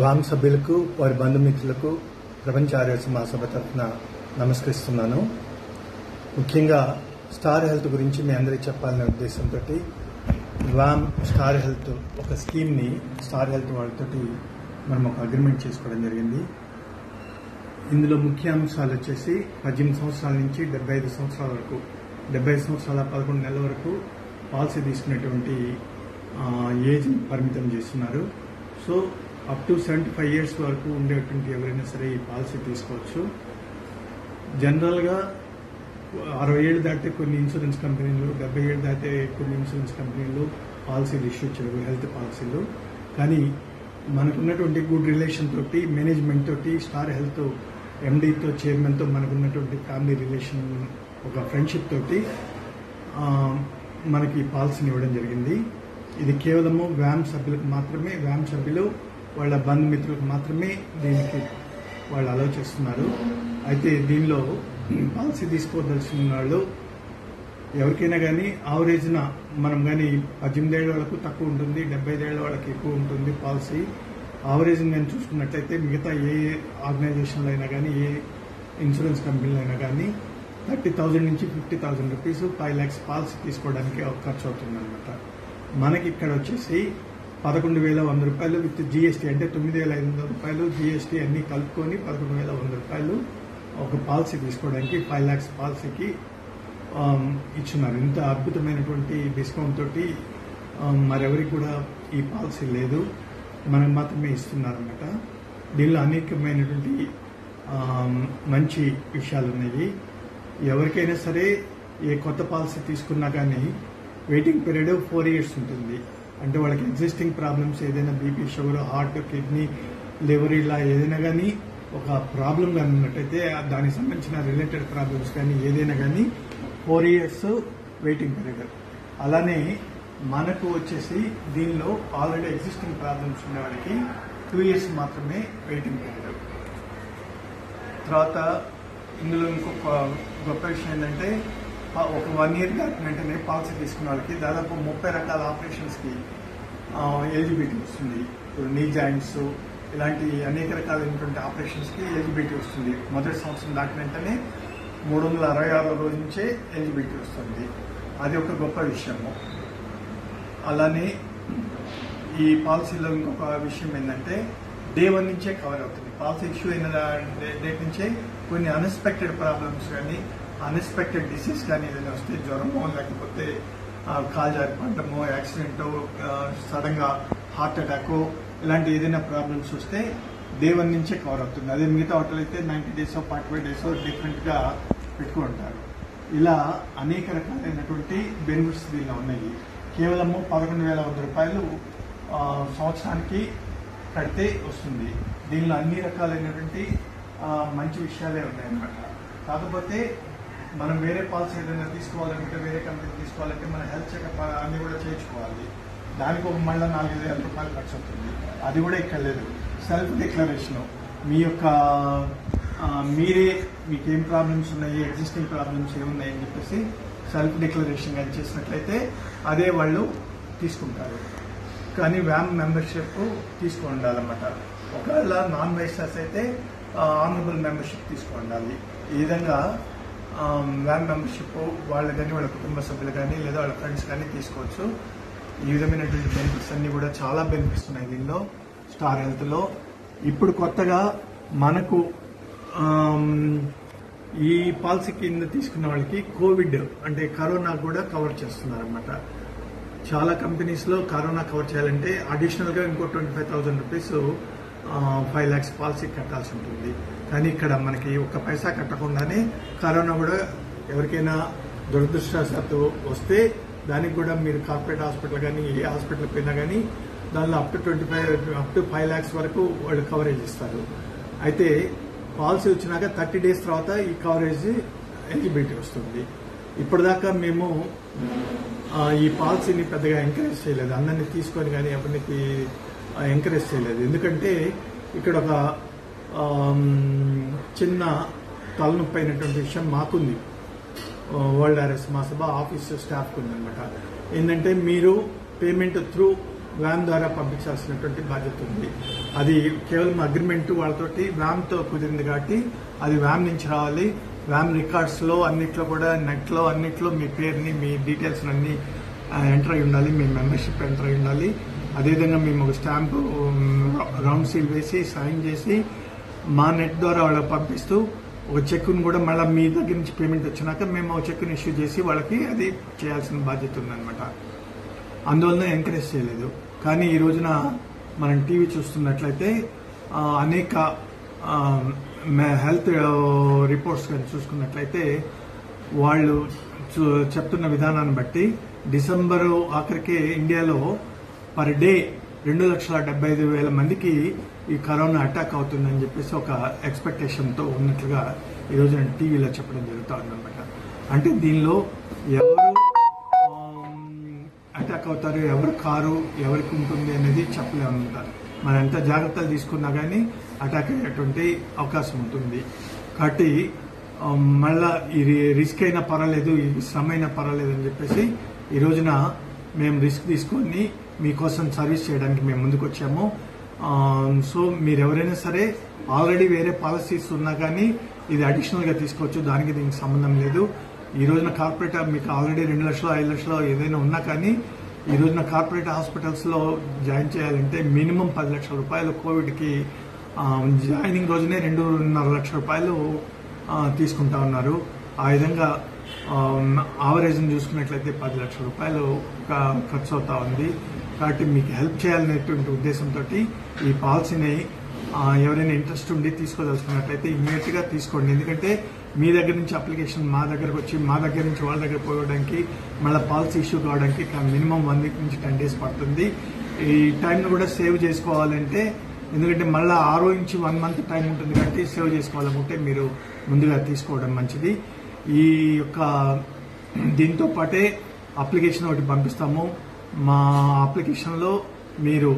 వామ్ సభ్యులకు వారి బంధుమిత్రులకు ప్రపంచ ఆరోగ్య మహాసభ తరఫున నమస్కరిస్తున్నాను ముఖ్యంగా స్టార్ హెల్త్ గురించి మీ అందరికీ చెప్పాలనే ఉద్దేశంతో వామ్ స్టార్ హెల్త్ ఒక స్కీమ్ని స్టార్ హెల్త్ వాళ్ళతోటి మనం ఒక అగ్రిమెంట్ చేసుకోవడం జరిగింది ఇందులో ముఖ్య అంశాలు వచ్చేసి పద్దెనిమిది సంవత్సరాల నుంచి డెబ్బై ఐదు సంవత్సరాల వరకు డెబ్బై ఐదు సంవత్సరాల పదకొండు నెలల వరకు పాలసీ తీసుకునేటువంటి ఆ, ఏజ్ పరిమితం చేస్తున్నారు so up to seventy five years వరకు ఉండేటువంటి ఎవరైనా సరే ఈ పాలసీ తీసుకోవచ్చు జనరల్గా అరవై ఏళ్ళు దాటితే కొన్ని ఇన్సూరెన్స్ కంపెనీలు డెబ్బై ఏళ్ళు దాటితే కొన్ని ఇన్సూరెన్స్ కంపెనీలు పాలసీలు ఇష్యూ చేయవు హెల్త్ పాలసీలు కానీ మనకున్నటువంటి గుడ్ రిలేషన్ తోటి మేనేజ్మెంట్ తోటి స్టార్ హెల్త్ ఎండీతో చైర్మన్తో మనకున్నటువంటి ఫ్యామిలీ రిలేషన్ ఒక ఫ్రెండ్షిప్ తోటి ఆ, మనకి ఈ పాలసీని ఇవ్వడం జరిగింది ఇది కేవలము వ్యామ్ సభ్యులకు మాత్రమే వ్యామ్ సభ్యులు వాళ్ళ బంధుమిత్రులకు మాత్రమే దీనికి వాళ్ళు అలౌ చేస్తున్నారు అయితే దీనిలో పాలసీ తీసుకోదలసిన వాళ్ళు ఎవరికైనా కానీ ఆవరేజ్న మనం కానీ పద్దెనిమిది ఏళ్ళ వాళ్ళకు తక్కువ ఉంటుంది డెబ్బై ఐదేళ్ల వాళ్ళకి ఎక్కువ ఉంటుంది పాలసీ ఆవరేజ్ నేను చూసుకున్నట్లయితే మిగతా ఏ ఆర్గనైజేషన్లో అయినా కానీ ఏ ఇన్సూరెన్స్ కంపెనీలో అయినా కానీ థర్టీ థౌజండ్ నుంచి fifty thousand rupees five lakhs policy తీసుకోవడానికి ఒక ఖర్చు అవుతుంది అనమాట మనకి ఇక్కడ వచ్చేసి పదకొండు వేల వంద రూపాయలు విత్ జీఎస్టీ అంటే తొమ్మిది వేల ఐదు వందల రూపాయలు జీఎస్టీ అన్ని కలుపుకొని పదకొండు వేల వంద రూపాయలు ఒక పాలసీ తీసుకోవడానికి ఫైవ్ ల్యాక్స్ పాలసీకి ఆమ్, ఇచ్చున్నారు ఇంత అద్భుతమైనటువంటి డిస్కౌంట్ తోటి ఆమ్, మరెవరికి కూడా ఈ పాలసీ లేదు మనకు మాత్రమే ఇస్తున్నారన్నమాట దీనిలో అనేకమైనటువంటి ఆమ్, మంచి విషయాలు ఉన్నాయి ఎవరికైనా సరే ఏ కొత్త పాలసీ తీసుకున్నా కానీ వెయిటింగ్ పీరియడ్ ఫోర్ ఇయర్స్ ఉంటుంది అంటే వాళ్ళకి ఎగ్జిస్టింగ్ ప్రాబ్లమ్స్ ఏదైనా BP sugar heart kidney liver ఇలా ఏదైనా కానీ ఒక ప్రాబ్లం కానీ ఉన్నట్టయితే ఆ దానికి సంబంధించిన రిలేటెడ్ ప్రాబ్లమ్స్ కానీ ఏదైనా కానీ ఫోర్ ఇయర్స్ వెయిటింగ్ పీరియడ్ అలానే మనకు వచ్చేసి దీనిలో ఆల్రెడీ ఎగ్జిస్టింగ్ ప్రాబ్లమ్స్ ఉన్న వాళ్ళకి టూ ఇయర్స్ మాత్రమే వెయిటింగ్ పీరియడ్ తర్వాత ఇందులో ఇంకొక గొప్ప విషయం ఏంటంటే ఆ ఒక వన్ ఇయర్ దాటిన వెంటనే పాలసీ తీసుకున్న వాళ్ళకి దాదాపు ముప్పై రకాల ఆపరేషన్స్కి ఎలిజిబిలిటీ వస్తుంది ఇప్పుడు నీ జాయింట్స్ ఇలాంటి అనేక రకాలైనటువంటి ఆపరేషన్స్కి ఎలిజిబిలిటీ వస్తుంది మొదటి సంవత్సరం దాటిన వెంటనే మూడు వందల అరవై ఆరో రోజు నుంచే ఎలిజిబిలిటీ వస్తుంది అది ఒక గొప్ప విషయము అలానే ఈ పాలసీలో ఇంకొక విషయం ఏంటంటే డే వన్ నుంచే కవర్ అవుతుంది పాలసీ ఇష్యూ అయిన డేట్ నుంచే కొన్ని అన్ఎక్స్పెక్టెడ్ ప్రాబ్లమ్స్ కానీ అన్ఎక్స్పెక్టెడ్ డిసీజ్ కానీ ఏదైనా వస్తే జ్వరమో లేకపోతే ఆ, కాలు జారి పడటమో యాక్సిడెంట్ సడన్ గా హార్ట్ అటాక్ ఇలాంటి ఏదైనా ప్రాబ్లమ్స్ వస్తే డే వన్ నుంచే కవర్ అవుతుంది అదే మిగతా హోటల్ అయితే ninety days forty five days different గా పెట్టుకుంటారు ఇలా అనేక రకాలైనటువంటి బెనిఫిట్స్ దీనిలో ఉన్నాయి కేవలము పదకొండు వేల వంద రూపాయలు ఆ, సంవత్సరానికి కడితే వస్తుంది దీనిలో అన్ని రకాలైనటువంటి ఆ, మంచి విషయాలే ఉన్నాయన్నమాట కాకపోతే మనం వేరే పాలసీ ఏదైనా తీసుకోవాలంటే వేరే కంపెనీ తీసుకోవాలంటే మన హెల్త్ చెకప్ అన్ని కూడా చేయించుకోవాలి దానికి ఒక మళ్ళీ నాలుగైదు వేల రూపాయలు ఖర్చు అవుతుంది అది కూడా ఇక్కడ లేదు సెల్ఫ్ డిక్లరేషన్ మీ యొక్క ఆ, మీరే మీకు ఏం ప్రాబ్లమ్స్ ఉన్నాయి ఎగ్జిస్టింగ్ ప్రాబ్లమ్స్ ఏమున్నాయి అని చెప్పేసి సెల్ఫ్ డిక్లరేషన్ కానీ చేసినట్లయితే అదే వాళ్ళు తీసుకుంటారు కానీ వ్యామ్ మెంబర్షిప్ తీసుకు ఉండాలన్నమాట ఒకవేళ నాన్ వైస్టర్స్ అయితే ఆనరబుల్ మెంబర్షిప్ తీసుకు ఉండాలి ఈ విధంగా వ్యామ్ మెంబర్షిప్ వాళ్ళు కానీ వాళ్ళ కుటుంబ సభ్యులు కానీ లేదా వాళ్ళ ఫ్రెండ్స్ కానీ తీసుకోవచ్చు ఈ విధమైనటువంటి బెనిఫిట్స్ అన్ని కూడా చాలా బెనిఫిట్స్ ఉన్నాయి దీనిలో స్టార్ హెల్త్ లో ఇప్పుడు కొత్తగా మనకు ఆమ్, ఈ పాలసీ కింద తీసుకున్న వాళ్ళకి కోవిడ్ అంటే కరోనా కూడా కవర్ చేస్తున్నారు అనమాట చాలా కంపెనీస్ లో కరోనా కవర్ చేయాలంటే అడిషనల్ గా ఇంకో twenty five thousand rupees five lakhs policy కట్టాల్సి ఉంటుంది కానీ ఇక్కడ మనకి ఒక్క పైసా కట్టకుండానే కరోనా కూడా ఎవరికైనా దురదృష్టవశాత్తు వస్తే దానికి కూడా మీరు కార్పొరేట్ హాస్పిటల్ కానీ ఏ హాస్పిటల్ పోయినా కానీ దానిలో up to twenty five up to five lakhs వరకు వాళ్ళు కవరేజ్ ఇస్తారు అయితే పాలసీ వచ్చినాక థర్టీ డేస్ తర్వాత ఈ కవరేజ్ ఎలిజిబిలిటీ వస్తుంది ఇప్పటిదాకా మేము ఆ, ఈ పాలసీని పెద్దగా ఎంకరేజ్ చేయలేదు అందరినీ తీసుకొని కానీ ఎవరికి ఎంకరేజ్ చేయలేదు ఎందుకంటే ఇక్కడ ఒక ఆమ్, చిన్న తలనొప్పి అయినటువంటి విషయం మాకుంది వరల్డ్ ఆర్ఎస్ మా సభ ఆఫీస్ స్టాఫ్ ఉందన్నమాట ఏంటంటే మీరు పేమెంట్ త్రూ వ్యాన్ ద్వారా పంపించాల్సినటువంటి బాధ్యత ఉంది అది కేవలం అగ్రిమెంట్ వాళ్ళతోటి వ్యామ్తో కుదిరింది కాబట్టి అది వ్యామ్ నుంచి రావాలి వ్యామ్ రికార్డ్స్ లో అన్నిట్లో కూడా నెట్ లో అన్నిట్లో మీ పేరుని మీ డీటెయిల్స్ అన్ని ఎంటర్ అయి ఉండాలి మీ మెంబర్షిప్ ఎంటర్ అయి ఉండాలి అదేవిధంగా మేము ఒక స్టాంపు రౌండ్ సీల్ వేసి సైన్ చేసి మా నెట్ ద్వారా వాళ్ళకి పంపిస్తూ ఒక చెక్కును కూడా మళ్ళీ మీ దగ్గర నుంచి పేమెంట్ వచ్చినాక మేము ఒక చెక్కుని ఇష్యూ చేసి వాళ్ళకి అది చేయాల్సిన బాధ్యత ఉందన్నమాట అందువలన ఎంకరేజ్ చేయలేదు కానీ ఈ రోజున మనం టీవీ చూస్తున్నట్లయితే ఆ, అనేక హెల్త్ రిపోర్ట్స్ కానీ చూసుకున్నట్లయితే వాళ్ళు చూ- చెప్తున్న విధానాన్ని బట్టి డిసెంబరు ఆఖరికే ఇండియాలో పర్ డే రెండు లక్షల డెబ్బై ఐదు వేల మందికి ఈ కరోనా అటాక్ అవుతుందని చెప్పేసి ఒక ఎక్స్పెక్టేషన్తో ఉన్నట్లుగా ఈ రోజు నేను టీవీలో చెప్పడం జరుగుతుంది అనమాట అంటే దీనిలో ఎవరు అటాక్ అవుతారు ఎవరు కారు ఎవరికి ఉంటుంది అనేది చెప్పలేము అనమాట మనం ఎంత జాగ్రత్తలు తీసుకున్నా కానీ అటాక్ అయ్యేటువంటి అవకాశం ఉంటుంది కాబట్టి ఆ, మళ్ళా ఇది రిస్క్ అయినా పర్వాలేదు ఇది శ్రమ అయినా పర్వాలేదు అని చెప్పేసి ఈ రోజున మేము రిస్క్ తీసుకొని మీకోసం సర్వీస్ చేయడానికి మేము ముందుకు వచ్చాము ఆ, సో మీరు ఎవరైనా సరే ఆల్రెడీ వేరే పాలసీస్ ఉన్నా కానీ ఇది అడిషనల్ గా తీసుకోవచ్చు దానికి దీనికి సంబంధం లేదు ఈ రోజున కార్పొరేట్ మీకు ఆల్రెడీ రెండు లక్షలు ఐదు లక్షలు ఏదైనా ఉన్నా కానీ ఈ రోజున కార్పొరేట్ హాస్పిటల్స్ లో జాయిన్ చేయాలంటే మినిమం పది లక్షల రూపాయలు కోవిడ్ కి ఆ, జాయినింగ్ రోజునే రెండున్నర లక్షల రూపాయలు ఆ, తీసుకుంటా ఉన్నారు ఆ విధంగా ఆవరేజ్ చూసుకున్నట్లయితే పది లక్షల రూపాయలు క- ఖర్చు అవుతా ఉంది కాబట్టి మీకు హెల్ప్ చేయాలనేటువంటి ఉద్దేశంతో ఈ పాలసీని ఆ, ఎవరైనా ఇంట్రెస్ట్ ఉండి తీసుకోదలుచుకున్నట్లయితే ఇమ్మీడియట్ గా తీసుకోండి ఎందుకంటే మీ దగ్గర నుంచి అప్లికేషన్ మా దగ్గరకు వచ్చి మా దగ్గర నుంచి వాళ్ళ దగ్గర పోవడానికి మళ్ళీ పాలసీ ఇష్యూ కావడానికి మినిమం వన్ వీక్ నుంచి టెన్ డేస్ పడుతుంది ఈ టైంను కూడా సేవ్ చేసుకోవాలంటే ఎందుకంటే మళ్ళీ ఆరో నుంచి వన్ మంత్ టైం ఉంటుంది కాబట్టి సేవ్ చేసుకోవాలనుకుంటే మీరు ముందుగా తీసుకోవడం మంచిది ఈ యొక్క దీంతో పాటే అప్లికేషన్ ఒకటి పంపిస్తాము మా అప్లికేషన్లో మీరు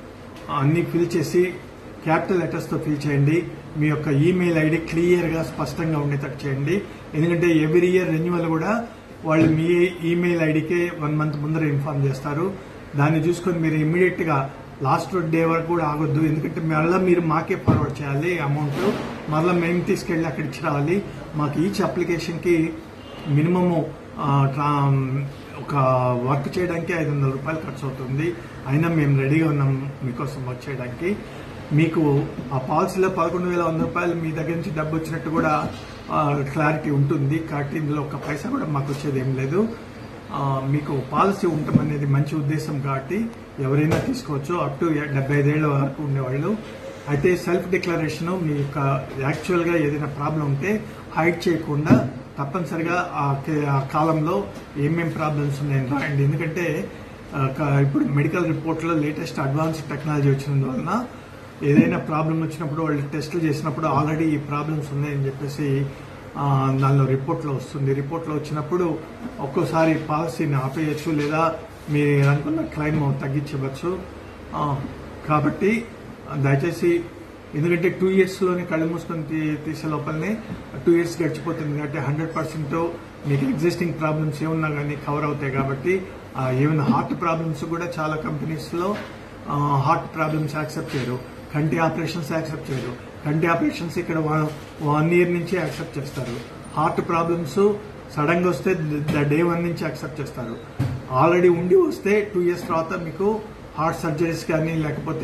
అన్ని ఫిల్ చేసి క్యాపిటల్ లెటర్స్ తో ఫిల్ చేయండి మీ యొక్క ఈమెయిల్ ఐడి క్లియర్ గా స్పష్టంగా ఉండేటట్టు చేయండి ఎందుకంటే ఎవ్రీ ఇయర్ రెన్యువల్ కూడా వాళ్ళు మీ ఈమెయిల్ ఐడికే వన్ మంత్ ముందర ఇన్ఫార్మ్ చేస్తారు దాన్ని చూసుకొని మీరు ఇమ్మీడియట్ గా లాస్ట్ డే వరకు కూడా ఆగొద్దు ఎందుకంటే మళ్ళీ మీరు మాకే ఫార్వర్డ్ చేయాలి అమౌంట్ మళ్ళీ మేము తీసుకెళ్లి అక్కడ ఇచ్చి రావాలి మాకు ఈచ్ అప్లికేషన్ కి మినిమము ఆ, ట్రా- ఒక వర్క్ చేయడానికి ఐదు వందల రూపాయలు ఖర్చు అవుతుంది అయినా మేము రెడీగా ఉన్నాం మీకోసం వర్క్ చేయడానికి మీకు ఆ పాలసీలో పదకొండు వేల వంద రూపాయలు మీ దగ్గర నుంచి డబ్బు వచ్చినట్టు కూడా క్లారిటీ ఉంటుంది కాబట్టి ఇందులో ఒక పైసా కూడా మాకు వచ్చేది ఏం లేదు ఆ, మీకు పాలసీ ఉండటం అనేది మంచి ఉద్దేశం కాబట్టి ఎవరైనా తీసుకోవచ్చు అప్ టు డెబ్బై ఐదేళ్ల వరకు ఉండేవాళ్ళు అయితే సెల్ఫ్ డిక్లరేషన్ మీ యొక్క యాక్చువల్ గా ఏదైనా ప్రాబ్లం ఉంటే హైడ్ చేయకుండా తప్పనిసరిగా ఆ కే- ఆ కాలంలో ఏమేం ప్రాబ్లమ్స్ ఉన్నాయని రాయండి ఎందుకంటే ఆ, క- ఇప్పుడు మెడికల్ రిపోర్ట్లో లేటెస్ట్ అడ్వాన్స్ టెక్నాలజీ వచ్చినందువలన ఏదైనా ప్రాబ్లం వచ్చినప్పుడు వాళ్ళు టెస్టులు చేసినప్పుడు ఆల్రెడీ ఈ ప్రాబ్లమ్స్ ఉన్నాయని చెప్పేసి ఆ, దానిలో రిపోర్ట్లో వస్తుంది రిపోర్ట్లో వచ్చినప్పుడు ఒక్కోసారి పాలసీని ఆపేయచ్చు లేదా మీరు అనుకున్న క్లైమ్ తగ్గించవచ్చు ఆ, కాబట్టి దయచేసి ఎందుకంటే టూ ఇయర్స్ లోనే కళ్ళు మూసుకొని తీ- తీసే లోపలనే టూ ఇయర్స్ గడిచిపోతుంది కాబట్టి హండ్రెడ్ పర్సెంట్ మీకు ఎగ్జిస్టింగ్ ప్రాబ్లమ్స్ ఏమున్నా కానీ కవర్ అవుతాయి కాబట్టి ఈవెన్ హార్ట్ ప్రాబ్లమ్స్ కూడా చాలా కంపెనీస్ లో హార్ట్ ప్రాబ్లమ్స్ యాక్సెప్ట్ చేయరు కంటి ఆపరేషన్స్ యాక్సెప్ట్ చేయరు కంటి ఆపరేషన్స్ ఇక్కడ వన్ ఇయర్ నుంచి యాక్సెప్ట్ చేస్తారు హార్ట్ ప్రాబ్లమ్స్ సడన్ గా వస్తే ద డే వన్ నుంచి యాక్సెప్ట్ చేస్తారు ఆల్రెడీ ఉండి వస్తే టూ ఇయర్స్ తర్వాత మీకు హార్ట్ సర్జరీస్ కానీ లేకపోతే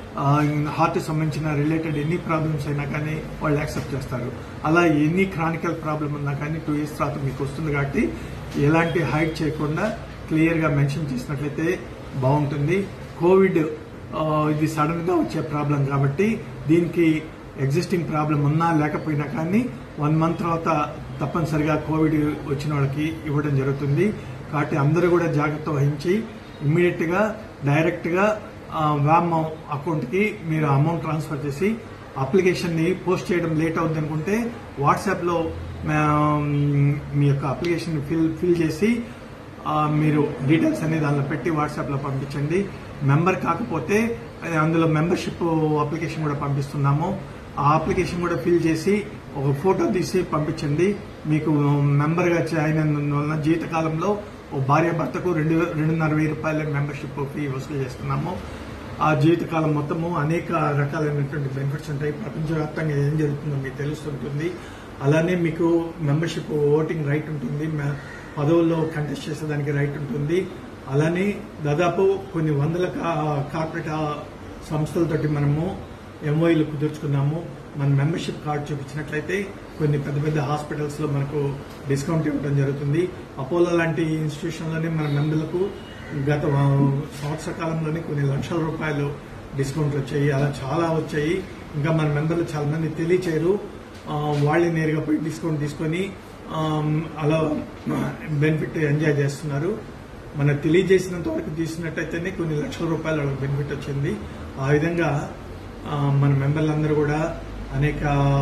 హార్ట్ సంబంధించిన రిలేటెడ్ ఎన్ని ప్రాబ్లమ్స్ అయినా కానీ వాళ్ళు యాక్సెప్ట్ చేస్తారు అలా ఎన్ని క్రానికల్ ప్రాబ్లం ఉన్నా కానీ టూ ఇయర్స్ తర్వాత మీకు వస్తుంది కాబట్టి ఎలాంటి హైడ్ చేయకుండా క్లియర్ గా మెన్షన్ చేసినట్లయితే బాగుంటుంది కోవిడ్ ఆ, ఇది సడన్ గా వచ్చే ప్రాబ్లం కాబట్టి దీనికి ఎగ్జిస్టింగ్ ప్రాబ్లం ఉన్నా లేకపోయినా కానీ వన్ మంత్ తర్వాత తప్పనిసరిగా కోవిడ్ వచ్చిన వాళ్ళకి ఇవ్వడం జరుగుతుంది కాబట్టి అందరూ కూడా జాగ్రత్త వహించి ఇమ్మీడియట్ గా డైరెక్ట్ గా వ్యామ్ అకౌంట్ కి మీరు అమౌంట్ ట్రాన్స్ఫర్ చేసి అప్లికేషన్ ని పోస్ట్ చేయడం లేట్ అవుతుంది అనుకుంటే వాట్సాప్ లో మా- మీ యొక్క అప్లికేషన్ ఫిల్ ఫిల్ చేసి ఆ, మీరు డీటెయిల్స్ అనేది దానిలో పెట్టి వాట్సాప్ లో పంపించండి మెంబర్ కాకపోతే ఆ, అందులో మెంబర్షిప్ అప్లికేషన్ కూడా పంపిస్తున్నాము ఆ అప్లికేషన్ కూడా ఫిల్ చేసి ఒక ఫోటో తీసి పంపించండి మీకు మెంబర్ గా జాయిన్ అయినందువలన జీవితకాలంలో ఓ భార్య భర్తకు రెండు రెండున్నర వెయ్యి రూపాయల మెంబర్షిప్ ఫీ వసూలు చేస్తున్నాము ఆ జీవితకాలం మొత్తము అనేక రకాలైనటువంటి బెనిఫిట్స్ ఉంటాయి ప్రపంచవ్యాప్తంగా ఏం జరుగుతుందో మీకు తెలుస్తుంటుంది అలానే మీకు మెంబర్షిప్ ఓటింగ్ రైట్ ఉంటుంది మ- పదవుల్లో కంటెస్ట్ చేసేదానికి రైట్ ఉంటుంది అలానే దాదాపు కొన్ని వందల కా- కార్పొరేట్ ఆ సంస్థలతోటి మనము ఎంఓఈలు కుదుర్చుకున్నాము మన మెంబర్షిప్ కార్డు చూపించినట్లయితే కొన్ని పెద్ద పెద్ద హాస్పిటల్స్ లో మనకు డిస్కౌంట్ ఇవ్వడం జరుగుతుంది అపోలో లాంటి ఇన్స్టిట్యూషన్ లోనే మన మెంబర్లకు గత వ- సంవత్సర కాలంలోనే కొన్ని లక్షల రూపాయలు డిస్కౌంట్లు వచ్చాయి అలా చాలా వచ్చాయి ఇంకా మన మెంబర్లు చాలా మంది తెలియచేయరు ఆ, వాళ్ళే నేరుగా పోయి డిస్కౌంట్ తీసుకొని ఆమ్, అలా బెనిఫిట్ ఎంజాయ్ చేస్తున్నారు మన తెలియజేసినంత వరకు తీసినట్టయితేనే కొన్ని లక్షల రూపాయల బెనిఫిట్ వచ్చింది ఆ విధంగా ఆ, మన మెంబర్లందరూ కూడా అనేక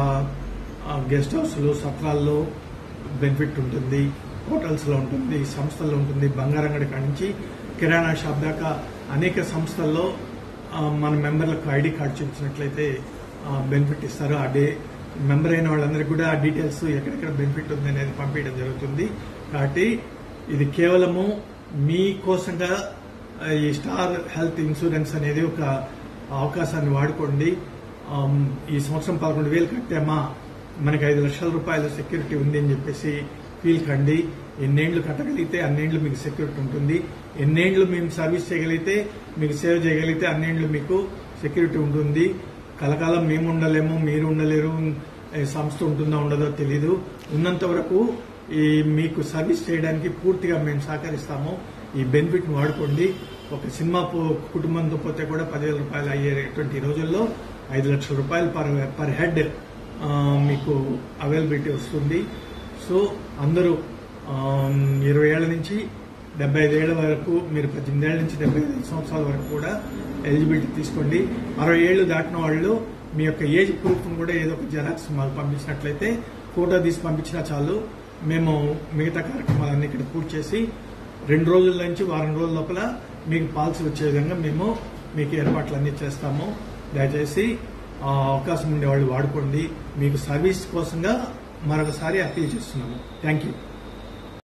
ఆ, గెస్ట్ హౌస్లు సత్రాల్లో బెనిఫిట్ ఉంటుంది హోటల్స్ లో ఉంటుంది సంస్థల్లో ఉంటుంది బంగారం గడి కాడి నుంచి కిరాణా షాప్ దాకా అనేక సంస్థల్లో ఆ, మన మెంబర్లకు ఐడి కార్డు చూపించినట్లయితే బెనిఫిట్ ఇస్తారు ఆ డే మెంబర్ అయిన వాళ్ళందరికీ కూడా ఆ డీటెయిల్స్ ఎక్కడెక్కడ బెనిఫిట్ ఉంది అనేది పంపించడం జరుగుతుంది కాబట్టి ఇది కేవలము మీ కోసంగా ఆ, ఈ స్టార్ హెల్త్ ఇన్సూరెన్స్ అనేది ఒక అవకాశాన్ని వాడుకోండి ఆమ్, ఈ సంవత్సరం పదకొండు వేలు కట్టామా మనకి ఐదు లక్షల రూపాయల సెక్యూరిటీ ఉంది అని చెప్పేసి ఫీల్ కండి ఎన్నేళ్లు కట్టగలిగితే అన్నేళ్లు మీకు సెక్యూరిటీ ఉంటుంది ఎన్నేళ్లు మేము సర్వీస్ చేయగలిగితే మీకు సేవ చేయగలిగితే అన్నేళ్లు మీకు సెక్యూరిటీ ఉంటుంది కలకాలం మేము ఉండలేము మీరు ఉండలేరు ఏ సంస్థ ఉంటుందో ఉండదో తెలీదు ఉన్నంత వరకు ఈ మీకు సర్వీస్ చేయడానికి పూర్తిగా మేము సహకరిస్తాము ఈ బెనిఫిట్ వాడుకోండి ఒక సినిమా పో- కుటుంబంతో పోతే కూడా పదివేల రూపాయలు అయ్యేటువంటి రోజుల్లో ఐదు లక్షల రూపాయలు పర్ పర్ హెడ్ ఆ, మీకు అవైలబిలిటీ వస్తుంది సో అందరూ ఆ, ఇరవై ఏళ్ల నుంచి డెబ్బై ఐదేళ్ల వరకు మీరు పద్దెనిమిది ఏళ్ల నుంచి డెబ్బై ఐదు సంవత్సరాల వరకు కూడా ఎలిజిబిలిటీ తీసుకోండి అరవై ఏళ్లు దాటిన వాళ్ళు మీ యొక్క ఏజ్ ప్రూఫ్ కూడా ఏదో ఒక జెరాక్స్ మాకు పంపించినట్లయితే ఫోటో తీసి పంపించినా చాలు మేము మిగతా కార్యక్రమాలన్నీ ఇక్కడ పూర్తి చేసి రెండు రోజుల నుంచి వారం రోజుల లోపల మీకు పాలసీ వచ్చే విధంగా మేము మీకు ఏర్పాట్లన్నీ చేస్తాము దయచేసి ఆ అవకాశం ఉండే వాళ్ళు వాడుకోండి మీకు సర్వీస్ కోసంగా మరొకసారి అప్పీల్ చేస్తున్నాము థ్యాంక్ యూ